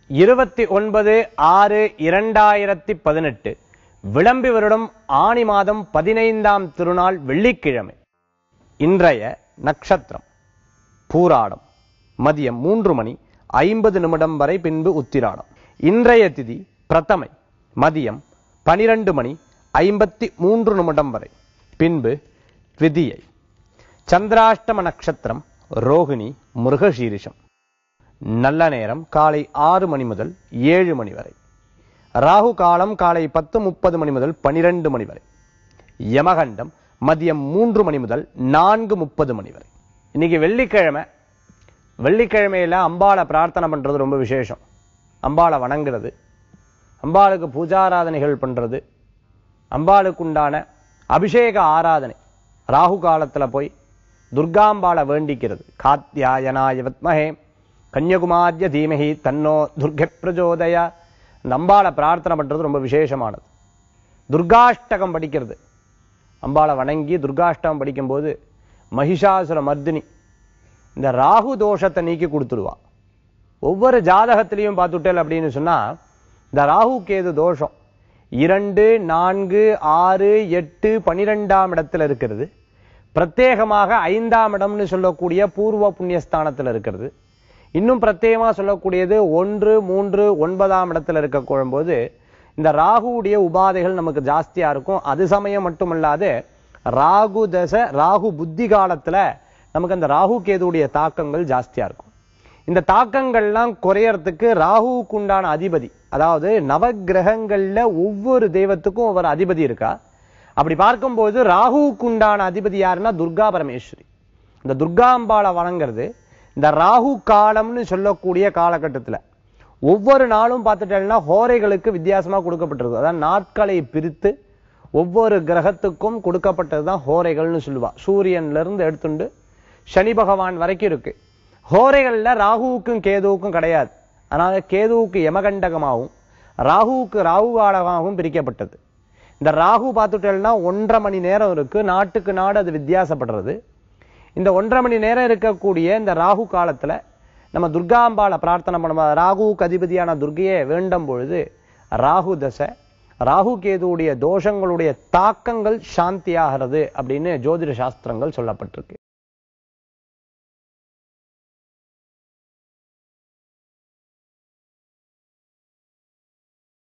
இருபத்தி ஒன்பது ஆறு இரண்டாயிரத்தி பதினெட்டு விளம்பி வருடம் ஆணி மாதம் பதினைந்தாம் திருநாள் வெள்ளிக்கிழமை இன்றைய நட்சத்திரம் பூராடம் மதியம் மூன்று மணி ஐம்பது நிமிடம் வரை பின்பு உத்திராடம் இன்றைய திதி பிரதமை மதியம் பனிரெண்டு மணி ஐம்பத்தி மூன்று நிமிடம் வரை பின்பு த்விதியை சந்திராஷ்டம நட்சத்திரம் ரோகிணி மிருகசீரிஷம் நல்ல நேரம் காலை ஆறு மணி முதல் ஏழு மணி வரை ராகு காலம் காலை பத்து முப்பது மணி முதல் பனிரெண்டு மணி வரை யமகண்டம் மதியம் மூன்று மணி முதல் நான்கு முப்பது மணி வரை இன்னைக்கு வெள்ளிக்கிழமை வெள்ளிக்கிழமையில அம்பாளை பிரார்த்தனை பண்றது ரொம்ப விசேஷம் அம்பாளை வணங்குறது அம்பாளுக்கு பூஜாராதனைகள் பண்றது அம்பாளுக்கு உண்டான அபிஷேக ஆராதனை ராகு காலத்துல போய் துர்காம்பாளை வேண்டிக்கிறது காத்தியாயனாய வித்மஹே கன்யகுமாரிய தீமகி தன்னோ துர்கை பிரஜோதய அந்த அம்பாளை பிரார்த்தனை பண்றது ரொம்ப விசேஷமானது துர்காஷ்டகம் படிக்கிறது அம்பாளை வணங்கி துர்காஷ்டகம் படிக்கும்போது மகிஷாசுர மர்தினி இந்த ராகு தோஷத்தை நீக்கி கொடுத்துடுவா ஒவ்வொரு ஜாதகத்திலையும் பார்த்துட்டேன் அப்படின்னு சொன்னா இந்த ராகு கேது தோஷம் இரண்டு நான்கு ஆறு எட்டு பனிரெண்டாம் இடத்துல இருக்கிறது பிரத்யேகமாக ஐந்தாம் இடம்னு சொல்லக்கூடிய பூர்வ புண்ணியஸ்தானத்துல இருக்கிறது இன்னும் பிரத்யேகமா சொல்லக்கூடியது ஒன்று மூன்று ஒன்பதாம் இடத்துல இருக்க குழும்போது இந்த ராகுவுடைய உபாதைகள் நமக்கு ஜாஸ்தியா இருக்கும் அது சமயம் மட்டுமல்லாது ராகு தசை ராகு புத்தி காலத்துல நமக்கு அந்த ராகு கேதுவுடைய தாக்கங்கள் ஜாஸ்தியா இருக்கும் இந்த தாக்கங்கள்லாம் குறையறதுக்கு ராகுவுக்கு உண்டான அதிபதி அதாவது நவக்கிரகங்கள்ல ஒவ்வொரு தெய்வத்துக்கும் ஒவ்வொரு அதிபதி இருக்கா அப்படி பார்க்கும்போது ராகுவுக்கு உண்டான அதிபதி யாருன்னா துர்கா பரமேஸ்வரி இந்த துர்காம்பாளை வணங்குறது இந்த ராகு காலம்னு சொல்லக்கூடிய காலகட்டத்துல ஒவ்வொரு நாளும் பார்த்துட்டேன்னா ஹோரைகளுக்கு வித்தியாசமா கொடுக்கப்பட்டிருக்கு அதாவது நாட்களை பிரித்து ஒவ்வொரு கிரகத்துக்கும் கொடுக்கப்பட்டதுதான் ஹோரைகள்னு சொல்லுவா சூரியன்ல இருந்து எடுத்துண்டு சனி பகவான் வரைக்கும் இருக்கு ஹோரைகள்ல ராகுவுக்கும் கேதுவுக்கும் கிடையாது அதனால கேதுவுக்கு யமகண்டகமாகவும் ராகுவுக்கு ராகு காலமாகவும் பிரிக்கப்பட்டது இந்த ராகு பார்த்துட்டேன்னா ஒன்றரை மணி நேரம் இருக்கு நாட்டுக்கு நாடு அது வித்தியாசப்படுறது இந்த ஒன்றரை மணி நேரம் இருக்கக்கூடிய இந்த ராகு காலத்துல நம்ம துர்காம்பாளை பிரார்த்தனை பண்ணும்போது ராகுவுக்கு அதிபதியான துர்கையை வேண்டும் பொழுது ராகு தசை ராகு கேதுவுடைய தோஷங்களுடைய தாக்கங்கள் சாந்தியாகிறது அப்படின்னு ஜோதிட சாஸ்திரங்கள் சொல்லப்பட்டிருக்கு